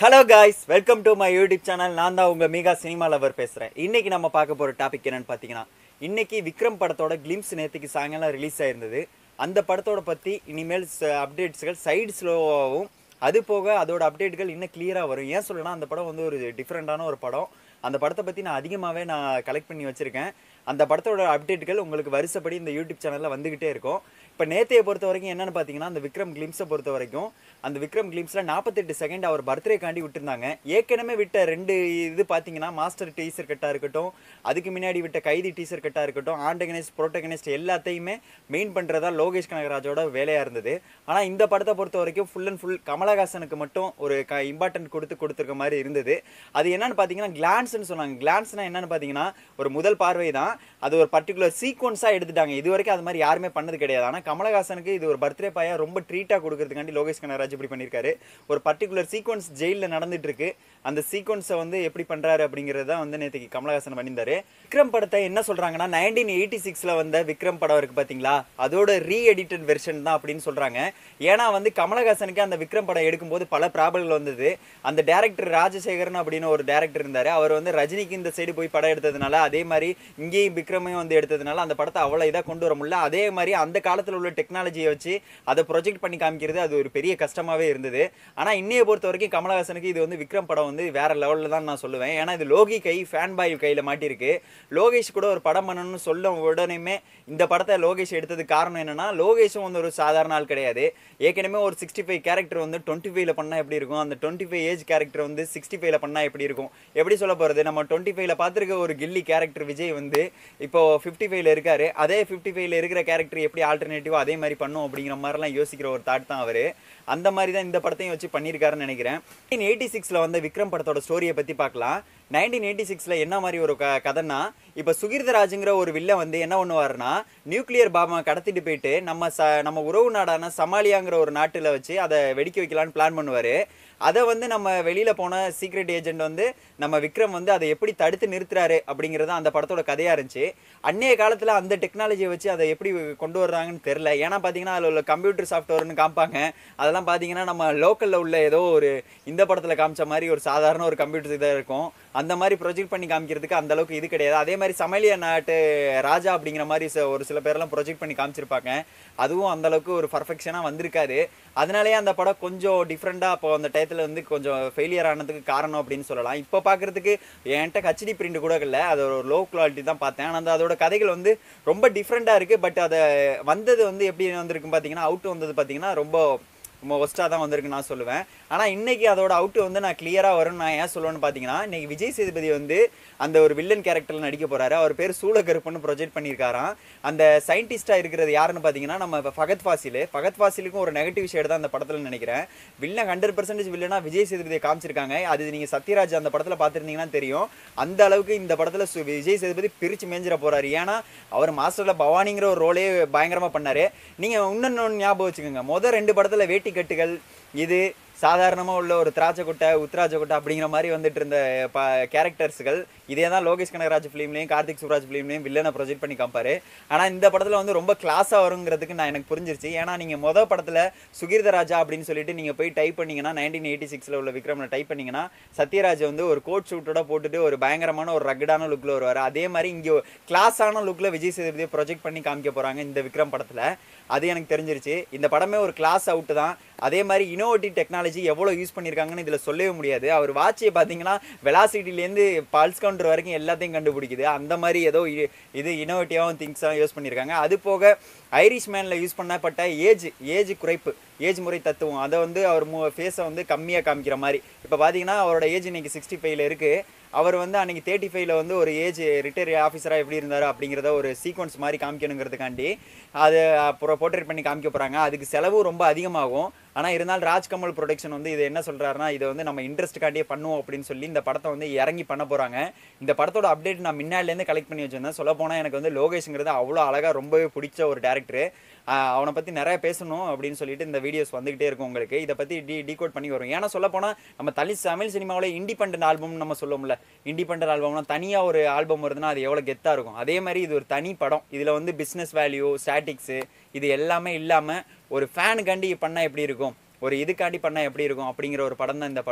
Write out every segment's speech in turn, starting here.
hello guys welcome to my YouTube channel நான் தான் உங்க மீகா சினிமா லவர் பேசுறேன் இன்னைக்கு நம்ம பார்க்க போற டாபிக் என்னன்னு பார்த்தீங்கன்னா இன்னைக்கு விக்ரம் படத்தோட கிளிம்ஸ் நேற்றுக்கு சாயங்காலம் ரிலீஸ் ஆயிருந்தது அந்த படத்தோட பத்தி இனிமேல் அப்டேட்ஸ்கள் சைடு ஸ்லோவாகவும் அது போக அதோட அப்டேட்கள் இன்னும் கிளியராக வரும் ஏன் சொல்லணும்னா அந்த படம் வந்து ஒரு டிஃப்ரெண்டான ஒரு படம் அந்த படத்தை பற்றி நான் அதிகமாகவே நான் கலெக்ட் பண்ணி வச்சுருக்கேன் அந்த படத்தோட அப்டேட்டுகள் உங்களுக்கு வருஷப்படி இந்த யூடியூப் சேனலில் வந்துக்கிட்டே இருக்கும் இப்போ நேத்தையை பொறுத்த வரைக்கும் என்னென்னு பார்த்தீங்கன்னா அந்த விக்ரம் கிளிம்ஸை பொறுத்த வரைக்கும் அந்த விக்ரம் கிளிம்ஸில் நாற்பத்தெட்டு செகண்ட் அவர் பர்த்டே காண்டி விட்டுருந்தாங்க ஏற்கனவே விட்ட ரெண்டு இது பார்த்தீங்கன்னா மாஸ்டர் டீசர் கட்டாக இருக்கட்டும் அதுக்கு முன்னாடி விட்ட கைதி டீசர் கட்டாக இருக்கட்டும் ஆண்டகனிஸ்ட் ப்ரோட்டகனிஸ்ட் எல்லாத்தையுமே மெயின் பண்ணுறதா லோகேஷ் கனகராஜோட வேலையாக இருந்தது ஆனால் இந்த படத்தை பொறுத்த வரைக்கும் ஃபுல் அண்ட் ஃபுல் கமலஹாசனுக்கு மட்டும் ஒரு க இம்பார்ட்டன்ட் கொடுத்து கொடுத்துருக்க மாதிரி இருந்தது அது என்னன்னு பார்த்தீங்கன்னா கிளான்ஸ்னு சொன்னாங்க கிளான்ஸ்னா என்னன்னு பார்த்தீங்கன்னா ஒரு முதல் பார்வை தான் அது ஒரு பர்டிகுலர் சீக்வன்ஸாக எடுத்துட்டாங்க இது வரைக்கும் அது மாதிரி யாருமே பண்ணது கிடையாது ஆனால் கமலஹாசனுக்கு இது ஒரு பர்த்டே பாயா ரொம்ப ட்ரீட்டாக கொடுக்கறதுக்காண்டி லோகேஷ் கனகராஜ் இப்படி பண்ணியிருக்காரு ஒரு பர்டிகுலர் சீக்வன்ஸ் ஜெயிலில் நடந்துட்டு இருக்கு அந்த சீக்வன்ஸை வந்து எப்படி பண்ணுறாரு அப்படிங்கிறது தான் வந்து நேற்றுக்கு கமலஹாசன் பண்ணியிருந்தாரு விக்ரம் படத்தை என்ன சொல்கிறாங்கன்னா நைன்டீன் எயிட்டி சிக்ஸில் வந்த விக்ரம் படம் இருக்கு பார்த்தீங்களா அதோட ரீ எடிட்டட் வெர்ஷன் தான் அப்படின்னு சொல்கிறாங்க ஏன்னா வந்து கமலஹாசனுக்கு அந்த விக்ரம் படம் எடுக்கும்போது பல ப்ராப்ளங்கள் வந்தது அந்த டேரக்டர் ராஜசேகரன் அப்படின்னு ஒரு டேரக்டர் இருந்தார் அவர் வந்து ரஜினிக்கு இந்த சைடு போய் படம் எடுத்ததுனால அதே மாதிரி இங்கேயும் விக்ரமையும் வந்து எடுத்ததுனால அந்த படத்தை அவ்வளோ இதாக கொண்டு வர முடியல அதே மாதிரி அந்த காலத்தில் உள்ள டெக்னாலஜியை வச்சு அதை ப்ரொஜெக்ட் பண்ணி காமிக்கிறது அது ஒரு பெரிய கஷ்டமாகவே இருந்தது ஆனால் இன்னைய பொறுத்த வரைக்கும் கமலஹாசனுக்கு இது வந்து விக்ரம் படம் வந்து வேற லெவலில் தான் நான் சொல்லுவேன் ஏன்னா இது லோகி கை ஃபேன் பாய் கையில் மாட்டியிருக்கு லோகேஷ் கூட ஒரு படம் பண்ணணும்னு சொல்ல உடனேமே இந்த படத்தை லோகேஷ் எடுத்தது காரணம் என்னன்னா லோகேஷும் வந்து ஒரு சாதாரண ஆள் கிடையாது ஏற்கனவே ஒரு சிக்ஸ்டி ஃபைவ் கேரக்டர் வந்து டுவெண்ட்டி ஃபைவ்ல பண்ணால் எப்படி இருக்கும் அந்த டுவெண்ட்டி ஃபைவ் ஏஜ் கேரக்டர் வந்து சிக்ஸ்டி ஃபைவ்ல பண்ணால் எப்படி இருக்கும் எப்படி சொல்ல போகிறது நம்ம டுவெண்ட்டி ஃபைவ்ல பார்த்துருக்க ஒரு கில்லி கேரக்டர் விஜய் வந்து இப்போ ஃபிஃப்டி ஃபைவ்ல இருக்காரு அதே ஃபிஃப்டி ஃபைவ்ல இருக்கிற கேரக்டர் எப்படி ஆல்டர்னேட்டிவோ அதே மாதிரி பண்ணும் அப்படிங்கிற மாதிரிலாம் யோசிக்கிற ஒரு தாட் தான் அவர் அந்த மாதிரி தான் இந்த படத்தையும் வச்சு பண்ணியிருக்காருன்னு நினைக்கிறேன் நைன்டீன் எயிட்டி சிக்ஸில் வந்த விக்ரம் படத்தோட ஸ்டோரியை பற்றி பார்க்கலாம் நைன்டீன் எயிட்டி சிக்ஸில் என்ன மாதிரி ஒரு க கதைன்னா இப்போ சுகிர்தராஜுங்கிற ஒரு வில்லன் வந்து என்ன பண்ணுவாருன்னா நியூக்ளியர் பாம்பை கடத்திட்டு போயிட்டு நம்ம ச நம்ம உறவு நாடான சமாலியாங்கிற ஒரு நாட்டில் வச்சு அதை வெடிக்க வைக்கலான்னு பிளான் பண்ணுவார் அதை வந்து நம்ம வெளியில் போன சீக்ரெட் ஏஜென்ட் வந்து நம்ம விக்ரம் வந்து அதை எப்படி தடுத்து நிறுத்துறாரு அப்படிங்கிறது அந்த படத்தோட கதையாக இருந்துச்சு அன்னைய காலத்தில் அந்த டெக்னாலஜியை வச்சு அதை எப்படி கொண்டு வர்றாங்கன்னு தெரில ஏன்னா பார்த்தீங்கன்னா அதில் உள்ள கம்ப்யூட்டர் சாஃப்ட்வேர்னு காமிப்பாங்க அதெல்லாம் பார்த்தீங்கன்னா நம்ம லோக்கலில் உள்ள ஏதோ ஒரு இந்த படத்தில் காமிச்ச மாதிரி ஒரு சாதாரண ஒரு கம்ப்யூட்டர் இதாக இருக்கும் அந்த மாதிரி ப்ரொஜெக்ட் பண்ணி காமிக்கிறதுக்கு அந்த அளவுக்கு இது கிடையாது அதே மாதிரி சமைலிய நாட்டு ராஜா அப்படிங்கிற மாதிரி ச- ஒரு சில பேர்லாம் ப்ரொஜெக்ட் பண்ணி காமிச்சிருப்பாங்க அதுவும் அந்த அளவுக்கு ஒரு பர்ஃபெக்ஷனாக வந்திருக்காது அதனாலேயே அந்த படம் கொஞ்சம் டிஃப்ரெண்ட்டாக அப்போ அந்த டயத்தில் வந்து கொஞ்சம் ஃபெயிலியர் ஆனதுக்கு காரணம் அப்படின்னு சொல்லலாம் இப்போ பார்க்குறதுக்கு என்கிட்ட ஹச்டி பிரிண்ட் கூட இல்லை அது ஒரு லோ குவாலிட்டி தான் பார்த்தேன் ஆனால் அந்த அதோட கதைகள் வந்து ரொம்ப டிஃப்ரெண்ட்டாக இருக்குது பட் அதை வந்தது வந்து எப்படி வந்திருக்கு பார்த்தீங்கன்னா அவுட் வந்தது பார்த்தீங்கன்னா ரொம்ப ரொம்ப ஒஸ்ட்டாக தான் வந்திருக்கு நான் சொல்லுவேன் ஆனால் இன்னைக்கு அதோட அவுட் வந்து நான் கிளியராக வரும்னு நான் ஏன் சொல்லுவேன்னு பார்த்தீங்கன்னா இன்னைக்கு விஜய் சேதுபதி வந்து அந்த ஒரு வில்லன் கேரக்டரில் நடிக்க போறாரு அவர் பேர் சூளகருப்புன்னு ப்ரொஜெக்ட் பண்ணியிருக்காராம் அந்த சயின்டிஸ்டாக இருக்கிறது யாருன்னு பார்த்தீங்கன்னா நம்ம இப்ப ஃபகத் ஃபாசில் ஃபகத் ஃபாசிலுக்கும் ஒரு நெகட்டிவ் ஷேடு தான் அந்த படத்தில் நினைக்கிறேன் வில்லன் ஹண்ட்ரட் பர்சன்டேஜ் வில்லனா விஜய் சேதுபதியை காமிச்சிருக்காங்க அது நீங்கள் சத்யராஜ் அந்த படத்தில் பார்த்துருந்தீங்கன்னா தெரியும் அந்த அளவுக்கு இந்த படத்தில் சு- விஜய் சேதுபதி பிரித்து மேஞ்சிட போறாரு ஏன்னா அவர் மாஸ்டரில் பவானிங்கிற ஒரு ரோலே பயங்கரமாக பண்ணாரு நீங்கள் இன்னொன்று ஞாபகம் வச்சுக்கோங்க மொதல் ரெண்டு படத்தில் வேட்டி கட்டுகள் இது சாதாரணமாக உள்ள ஒரு திராட்சை கொட்டை உத்ராட்ச கொட்டை அப்படிங்கிற மாதிரி வந்துட்டு இருந்த ப கேரக்டர்ஸுகள் இதே தான் லோகேஷ் கனகராஜ் ஃபிலிம்லையும் கார்த்திக் சுப்ராஜ் ஃபிலிம்லையும் வில்லனை ப்ரொஜெக்ட் பண்ணி காப்பாரு ஆனால் இந்த படத்தில் வந்து ரொம்ப கிளாஸாக வருங்கிறதுக்கு நான் எனக்கு புரிஞ்சிருச்சு ஏன்னா நீங்கள் மொதல் படத்தில் சுகீர்தராஜா அப்படின்னு சொல்லிட்டு நீங்கள் போய் டைப் பண்ணீங்கன்னா நைன்டீன் எயிட்டி சிக்ஸில் உள்ள விக்ரமில் டைப் பண்ணீங்கன்னா சத்யராஜ் வந்து ஒரு கோட் ஷூட்டோட போட்டுட்டு ஒரு பயங்கரமான ஒரு ரக்கடான லுக்கில் வருவார் அதே மாதிரி இங்கே கிளாஸான லுக்கில் விஜய் சேதுபதியை ப்ரொஜெக்ட் பண்ணி காமிக்க போகிறாங்க இந்த விக்ரம் படத்தில் அது எனக்கு தெரிஞ்சிருச்சு இந்த படமே ஒரு கிளாஸ் அவுட் தான் அதே மாதிரி இனோவேட்டிவ் டெக்னாலஜி எவ்வளோ யூஸ் பண்ணியிருக்காங்கன்னு இதில் சொல்லவே முடியாது அவர் வாட்சியை பார்த்தீங்கன்னா வெலாசிட்டிலேருந்து பல்ஸ் கவுண்டர் வரைக்கும் எல்லாத்தையும் கண்டுபிடிக்குது அந்த மாதிரி ஏதோ இ- இது இனோவேட்டிவாகவும் திங்ஸாக யூஸ் பண்ணியிருக்காங்க அது போக ஐரிஷ் மேனில் யூஸ் பண்ணப்பட்ட ஏஜ் ஏஜ் குறைப்பு ஏஜ் முறை தத்துவம் அதை வந்து அவர் மு ஃபேஸை வந்து கம்மியாக காமிக்கிற மாதிரி இப்போ பார்த்தீங்கன்னா அவரோட ஏஜ் இன்னைக்கு சிக்ஸ்டி ஃபைவ்ல இருக்குது அவர் வந்து அன்னைக்கு தேர்ட்டி ஃபைவ்ல வந்து ஒரு ஏஜ் ரிட்டையர் ஆஃபீஸராக எப்படி இருந்தார் அப்படிங்கிறத ஒரு சீக்வன்ஸ் மாதிரி காமிக்கணுங்கிறதுக்காண்டி அது அப்புறம் போர்ட்ரேட் பண்ணி காமிக்க போகிறாங்க அதுக்கு செலவு ரொம்ப அதிகமாகும் ஆனால் இருந்தாலும் ராஜ்கமல் ப்ரொடக்ஷன் வந்து இது என்ன சொல்கிறாருன்னா இதை வந்து நம்ம இன்ட்ரெஸ்ட்டுக்காண்டியே பண்ணுவோம் அப்படின்னு சொல்லி இந்த படத்தை வந்து இறங்கி பண்ண போகிறாங்க இந்த படத்தோட அப்டேட் நான் முன்னாடிலேருந்து கலெக்ட் பண்ணி வச்சிருந்தேன் சொல்ல போனால் எனக்கு வந்து லோகேஷுங்கிறது அவ்வளோ அழகாக ரொம்பவே பிடிச்ச ஒரு டேரக்டர் அவனை பற்றி நிறைய பேசணும் அப்படின்னு சொல்லிட்டு இந்த வீடியோஸ் வந்துகிட்டே இருக்கும் உங்களுக்கு இதை பற்றி டி டீகோட் பண்ணி வரும் ஏன்னா சொல்ல போனால் நம்ம தனி தமிழ் சினிமாவில் இண்டிபெண்டன்ட் ஆல்பம்னு நம்ம சொல்லுவோம்ல இண்டிபெண்டன்ட் ஆல்பம்னா தனியாக ஒரு ஆல்பம் வருதுன்னா அது எவ்வளோ கெத்தாக இருக்கும் அதே மாதிரி இது ஒரு தனி படம் இதில் வந்து பிஸ்னஸ் வேல்யூ ஸ்டாட்டிக்ஸு இது எல்லாமே இல்லாமல் ஒரு ஃபேனுக்காண்டி பண்ணால் எப்படி இருக்கும் ஒரு இதுக்காண்டி பண்ணால் எப்படி இருக்கும் அப்படிங்கிற ஒரு படம் தான் இந்த படம்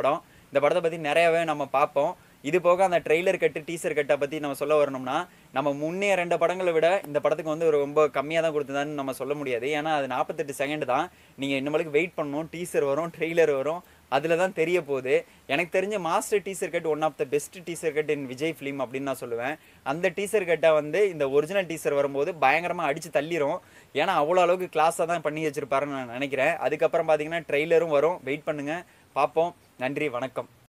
இந்த படத்தை பற்றி நிறையவே நம்ம பார்ப்போம் இது போக அந்த ட்ரெய்லர் கட்டு டீசர் கட்டை பற்றி நம்ம சொல்ல வரணும்னா நம்ம முன்னே ரெண்டு படங்களை விட இந்த படத்துக்கு வந்து ஒரு ரொம்ப கம்மியாக தான் கொடுத்ததான்னு நம்ம சொல்ல முடியாது ஏன்னா அது நாற்பத்தெட்டு செகண்ட் தான் நீங்கள் இன்னமலுக்கு வெயிட் பண்ணணும் டீசர் வரும் ட்ரெய்லர் வரும் அதில் தான் தெரிய போகுது எனக்கு தெரிஞ்ச Master teaser cut one of the best teaser cut in Vijay film அப்படின்னு நான் சொல்லுவேன் அந்த டீசர் கட்டை வந்து இந்த ஒரிஜினல் டீசர் வரும்போது பயங்கரமாக அடித்து தள்ளிரும் ஏன்னா அவ்வளோ அளவுக்கு கிளாஸாக தான் பண்ணி வச்சிருப்பாருன்னு நான் நினைக்கிறேன் அதுக்கப்புறம் பார்த்தீங்கன்னா ட்ரெய்லரும் வரும் வெயிட் பண்ணுங்கள் பார்ப்போம் நன்றி வணக்கம்